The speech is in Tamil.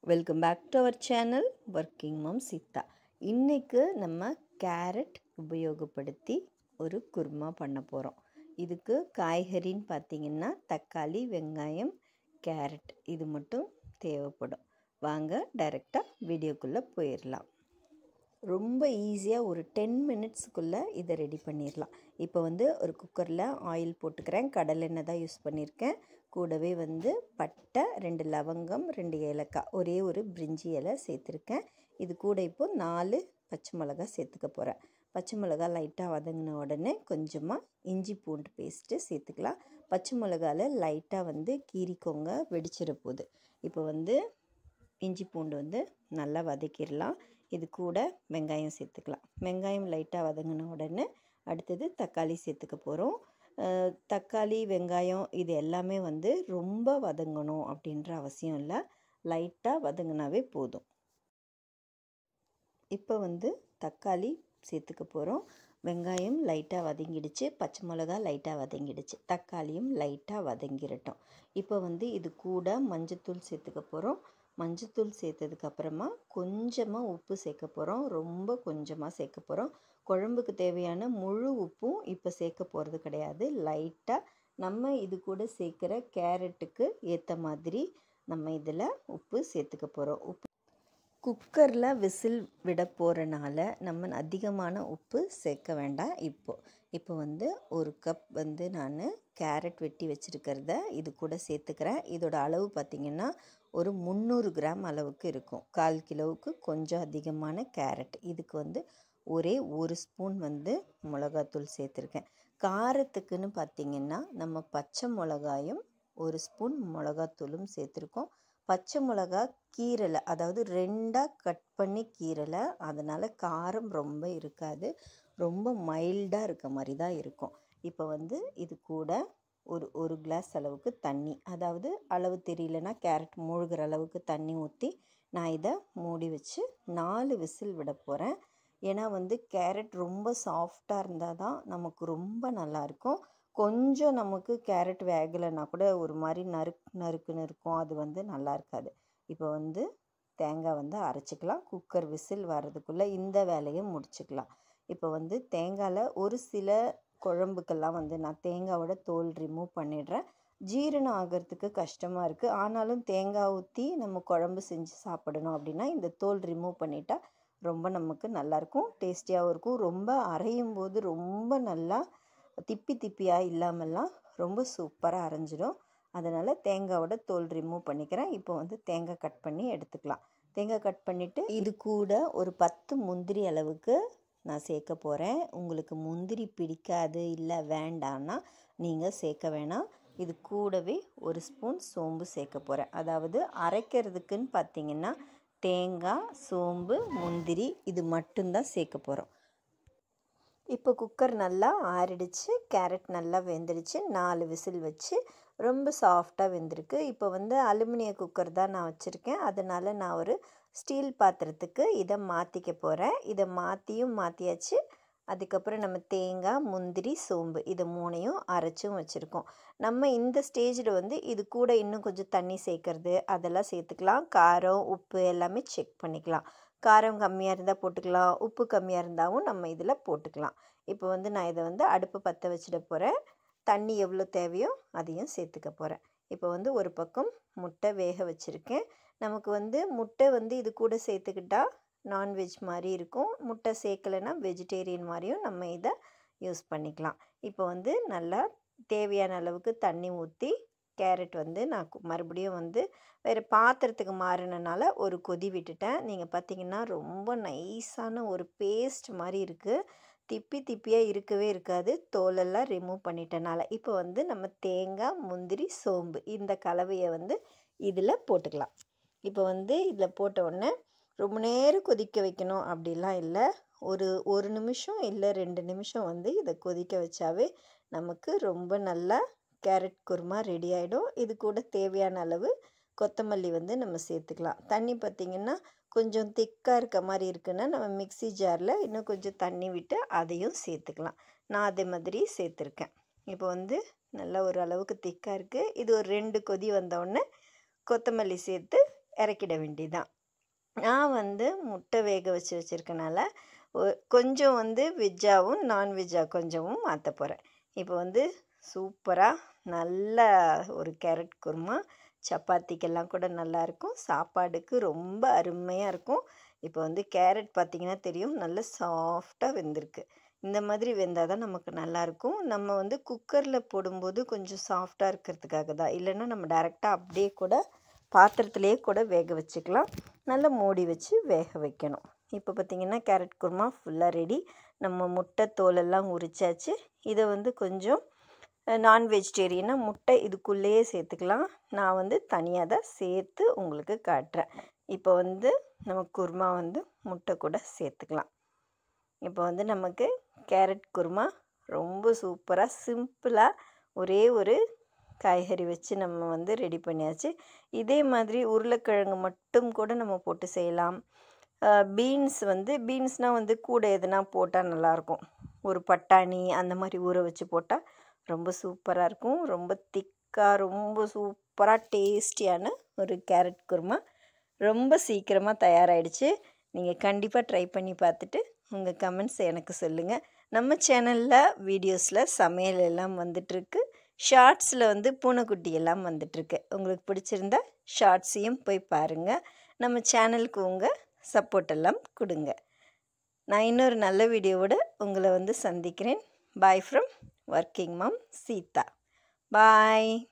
welcome back to our channel working mom Sita இன்றைக்கு நம்ம கேரட் உபயோகப்படுத்தி ஒரு குருமா பண்ண போகிறோம் இதுக்கு காய்கறின்னு பார்த்தீங்கன்னா தக்காளி வெங்காயம் கேரட் இது மட்டும் தேவைப்படும் வாங்க டைரெக்டாக வீடியோக்குள்ளே போயிடலாம் ரொம்ப ஈஸியாக ஒரு டென் மினிட்ஸுக்குள்ளே இதை ரெடி பண்ணிடலாம் இப்போ வந்து ஒரு குக்கரில் ஆயில் போட்டுக்கிறேன் கடலெண்ணெய் தான் யூஸ் பண்ணியிருக்கேன் கூடவே வந்து பட்டை ரெண்டு லவங்கம் ரெண்டு ஏலக்காய் ஒரே ஒரு பிரிஞ்சி இலை சேர்த்துருக்கேன் இது கூட இப்போது நாலு பச்சை மிளகா சேர்த்துக்க போகிறேன் பச்சை மிளகா லைட்டாக வதங்கின உடனே கொஞ்சமாக இஞ்சி பூண்டு பேஸ்ட்டு சேர்த்துக்கலாம் பச்சை மிளகாவில் லைட்டாக வந்து கீரிக்கோங்க வெடிச்சிட போகுது இப்போ வந்து இஞ்சி பூண்டு வந்து நல்லா வதக்கிடலாம் இது கூட வெங்காயம் சேர்த்துக்கலாம் வெங்காயம் லைட்டாக வதங்கின உடனே அடுத்தது தக்காளி சேர்த்துக்க போகிறோம் தக்காளி வெங்காயம் இது எல்லாமே வந்து ரொம்ப வதங்கணும் அப்படின்ற அவசியம் இல்லை லைட்டாக வதங்கினாவே போதும் இப்போ வந்து தக்காளி சேர்த்துக்க போகிறோம் வெங்காயம் லைட்டாக வதங்கிடுச்சு பச்சை மிளகா லைட்டாக வதங்கிடுச்சு தக்காளியும் லைட்டாக வதங்கிடட்டும் இப்போ வந்து இது கூட மஞ்சத்தூள் சேர்த்துக்க போகிறோம் மஞ்சத்தூள் சேர்த்ததுக்கப்புறமா கொஞ்சமாக உப்பு சேர்க்க போகிறோம் ரொம்ப கொஞ்சமாக சேர்க்க போகிறோம் குழம்புக்கு தேவையான முழு உப்பும் இப்போ சேர்க்க போகிறது கிடையாது லைட்டாக நம்ம இது கூட சேர்க்குற கேரட்டுக்கு ஏற்ற மாதிரி நம்ம இதில் உப்பு சேர்த்துக்க போகிறோம் உப்பு குக்கரில் விசில் விட போகிறனால நம்ம அதிகமான உப்பு சேர்க்க வேண்டாம் இப்போது இப்போ வந்து ஒரு கப் வந்து நான் கேரட் வெட்டி வச்சுருக்கிறத இது கூட சேர்த்துக்கிறேன் இதோட அளவு பார்த்திங்கன்னா ஒரு முந்நூறு கிராம் அளவுக்கு இருக்கும் கால் கிலோவுக்கு கொஞ்சம் அதிகமான கேரட் இதுக்கு வந்து ஒரே ஒரு ஸ்பூன் வந்து மிளகாத்தூள் சேர்த்துருக்கேன் காரத்துக்குன்னு பார்த்திங்கன்னா நம்ம பச்சை மிளகாயும் ஒரு ஸ்பூன் மிளகாத்தூளும் சேர்த்துருக்கோம் பச்சை மிளகா கீரலை அதாவது ரெண்டாக கட் பண்ணி கீரலை அதனால் காரம் ரொம்ப இருக்காது ரொம்ப மைல்டாக இருக்க மாதிரி தான் இருக்கும் இப்போ வந்து இது கூட ஒரு ஒரு கிளாஸ் அளவுக்கு தண்ணி அதாவது அளவு தெரியலனா கேரட் மூழ்கிற அளவுக்கு தண்ணி ஊற்றி நான் இதை மூடி வச்சு நாலு விசில் விட போகிறேன் ஏன்னா வந்து கேரட் ரொம்ப சாஃப்டாக இருந்தால் தான் நமக்கு ரொம்ப நல்லாயிருக்கும் கொஞ்சம் நமக்கு கேரட் வேகலைன்னா கூட ஒரு மாதிரி நறுக் நறுக்குன்னு இருக்கும் அது வந்து நல்லா இருக்காது இப்போ வந்து தேங்காய் வந்து அரைச்சிக்கலாம் குக்கர் விசில் வர்றதுக்குள்ளே இந்த வேலையை முடிச்சுக்கலாம் இப்போ வந்து தேங்காயில் ஒரு சில குழம்புக்கெல்லாம் வந்து நான் தேங்காவோட தோல் ரிமூவ் பண்ணிடுறேன் ஜீரணம் ஆகிறதுக்கு கஷ்டமாக இருக்குது ஆனாலும் தேங்காய் ஊற்றி நம்ம குழம்பு செஞ்சு சாப்பிடணும் அப்படின்னா இந்த தோல் ரிமூவ் பண்ணிட்டா ரொம்ப நமக்கு நல்லாயிருக்கும் டேஸ்டியாகவும் இருக்கும் ரொம்ப அரையும் போது ரொம்ப நல்லா திப்பி திப்பியாக இல்லாமல்லாம் ரொம்ப சூப்பராக அரைஞ்சிடும் அதனால் தேங்காவோட தோல் ரிமூவ் பண்ணிக்கிறேன் இப்போ வந்து தேங்காய் கட் பண்ணி எடுத்துக்கலாம் தேங்காய் கட் பண்ணிவிட்டு இது கூட ஒரு பத்து முந்திரி அளவுக்கு நான் சேர்க்க போகிறேன் உங்களுக்கு முந்திரி பிடிக்காது இல்லை வேண்டான்னா நீங்கள் சேர்க்க வேணாம் இது கூடவே ஒரு ஸ்பூன் சோம்பு சேர்க்க போகிறேன் அதாவது அரைக்கிறதுக்குன்னு பார்த்தீங்கன்னா தேங்காய் சோம்பு முந்திரி இது மட்டும்தான் சேர்க்க போகிறோம் இப்போ குக்கர் நல்லா ஆறிடுச்சு கேரட் நல்லா வெந்துடுச்சு நாலு விசில் வச்சு ரொம்ப சாஃப்டாக வெந்திருக்கு இப்போ வந்து அலுமினிய குக்கர் தான் நான் வச்சுருக்கேன் அதனால் நான் ஒரு ஸ்டீல் பாத்திரத்துக்கு இதை மாற்றிக்க போகிறேன் இதை மாற்றியும் மாற்றியாச்சு அதுக்கப்புறம் நம்ம தேங்காய் முந்திரி சோம்பு இதை மூணையும் அரைச்சும் வச்சுருக்கோம் நம்ம இந்த ஸ்டேஜில் வந்து இது கூட இன்னும் கொஞ்சம் தண்ணி சேர்க்குறது அதெல்லாம் சேர்த்துக்கலாம் காரம் உப்பு எல்லாமே செக் பண்ணிக்கலாம் காரம் கம்மியாக இருந்தால் போட்டுக்கலாம் உப்பு கம்மியாக இருந்தாலும் நம்ம இதில் போட்டுக்கலாம் இப்போ வந்து நான் இதை வந்து அடுப்பு பற்ற வச்சிட போகிறேன் தண்ணி எவ்வளோ தேவையோ அதையும் சேர்த்துக்க போகிறேன் இப்போ வந்து ஒரு பக்கம் முட்டை வேக வச்சுருக்கேன் நமக்கு வந்து முட்டை வந்து இது கூட சேர்த்துக்கிட்டா நான்வெஜ் மாதிரி இருக்கும் முட்டை சேர்க்கலைன்னா வெஜிடேரியன் மாதிரியும் நம்ம இதை யூஸ் பண்ணிக்கலாம் இப்போ வந்து நல்லா தேவையான அளவுக்கு தண்ணி ஊற்றி கேரட் வந்து நான் மறுபடியும் வந்து வேறு பாத்திரத்துக்கு மாறினனால ஒரு கொதி விட்டுட்டேன் நீங்கள் பார்த்தீங்கன்னா ரொம்ப நைஸான ஒரு பேஸ்ட் மாதிரி இருக்குது திப்பி திப்பியாக இருக்கவே இருக்காது தோலெல்லாம் ரிமூவ் பண்ணிட்டனால இப்போ வந்து நம்ம தேங்காய் முந்திரி சோம்பு இந்த கலவையை வந்து இதில் போட்டுக்கலாம் இப்போ வந்து இதில் போட்ட உடனே ரொம்ப நேரம் கொதிக்க வைக்கணும் அப்படிலாம் இல்லை ஒரு ஒரு நிமிஷம் இல்லை ரெண்டு நிமிஷம் வந்து இதை கொதிக்க வச்சாவே நமக்கு ரொம்ப நல்லா கேரட் குருமா ரெடி ஆகிடும் இது கூட தேவையான அளவு கொத்தமல்லி வந்து நம்ம சேர்த்துக்கலாம் தண்ணி பார்த்திங்கன்னா கொஞ்சம் திக்காக இருக்க மாதிரி இருக்குன்னா நம்ம மிக்சி ஜாரில் இன்னும் கொஞ்சம் தண்ணி விட்டு அதையும் சேர்த்துக்கலாம் நான் அதே மாதிரி சேர்த்துருக்கேன் இப்போ வந்து நல்லா ஒரு அளவுக்கு திக்காக இருக்குது இது ஒரு ரெண்டு கொதி வந்தோடனே கொத்தமல்லி சேர்த்து இறக்கிட வேண்டியதுதான் நான் வந்து முட்டை வேக வச்சு வச்சுருக்கனால கொஞ்சம் வந்து வெஜ்ஜாகவும் நான்வெஜ்ஜாக கொஞ்சமும் மாற்ற போகிறேன் இப்போ வந்து சூப்பராக நல்ல ஒரு கேரட் குருமா சப்பாத்திக்கெல்லாம் கூட நல்லாயிருக்கும் சாப்பாடுக்கு ரொம்ப அருமையாக இருக்கும் இப்போ வந்து கேரட் பார்த்திங்கன்னா தெரியும் நல்ல சாஃப்டாக வெந்திருக்கு இந்த மாதிரி வெந்தால் தான் நமக்கு நல்லாயிருக்கும் நம்ம வந்து குக்கரில் போடும்போது கொஞ்சம் சாஃப்டாக இருக்கிறதுக்காக தான் இல்லைன்னா நம்ம டேரெக்டாக அப்படியே கூட பாத்திரத்துலேயே கூட வேக வச்சுக்கலாம் நல்லா மூடி வச்சு வேக வைக்கணும் இப்போ பார்த்திங்கன்னா கேரட் குருமா ஃபுல்லாக ரெடி நம்ம முட்டை தோலெல்லாம் உரிச்சாச்சு இதை வந்து கொஞ்சம் நான் வெஜிடேரியனாக முட்டை இதுக்குள்ளேயே சேர்த்துக்கலாம் நான் வந்து தனியாக தான் சேர்த்து உங்களுக்கு காட்டுறேன் இப்போ வந்து நம்ம குருமா வந்து முட்டை கூட சேர்த்துக்கலாம் இப்போ வந்து நமக்கு கேரட் குருமா ரொம்ப சூப்பராக சிம்பிளாக ஒரே ஒரு காய்கறி வச்சு நம்ம வந்து ரெடி பண்ணியாச்சு இதே மாதிரி உருளைக்கிழங்கு மட்டும் கூட நம்ம போட்டு செய்யலாம் பீன்ஸ் வந்து பீன்ஸ்னால் வந்து கூட எதுனா போட்டால் நல்லாயிருக்கும் ஒரு பட்டாணி அந்த மாதிரி ஊற வச்சு போட்டால் ரொம்ப சூப்பராக இருக்கும் ரொம்ப திக்காக ரொம்ப சூப்பராக டேஸ்டியான ஒரு கேரட் குருமா ரொம்ப சீக்கிரமாக தயாராகிடுச்சு நீங்கள் கண்டிப்பாக ட்ரை பண்ணி பார்த்துட்டு உங்கள் கமெண்ட்ஸ் எனக்கு சொல்லுங்கள் நம்ம சேனலில் வீடியோஸில் சமையல் எல்லாம் வந்துட்டுருக்கு ஷார்ட்ஸில் வந்து பூனைக்குட்டி எல்லாம் வந்துட்டுருக்கு உங்களுக்கு பிடிச்சிருந்தா ஷார்ட்ஸையும் போய் பாருங்கள் நம்ம சேனலுக்கு உங்கள் சப்போர்ட் எல்லாம் கொடுங்க நான் இன்னொரு நல்ல வீடியோவோட உங்களை வந்து சந்திக்கிறேன் bye from working mom Sita bye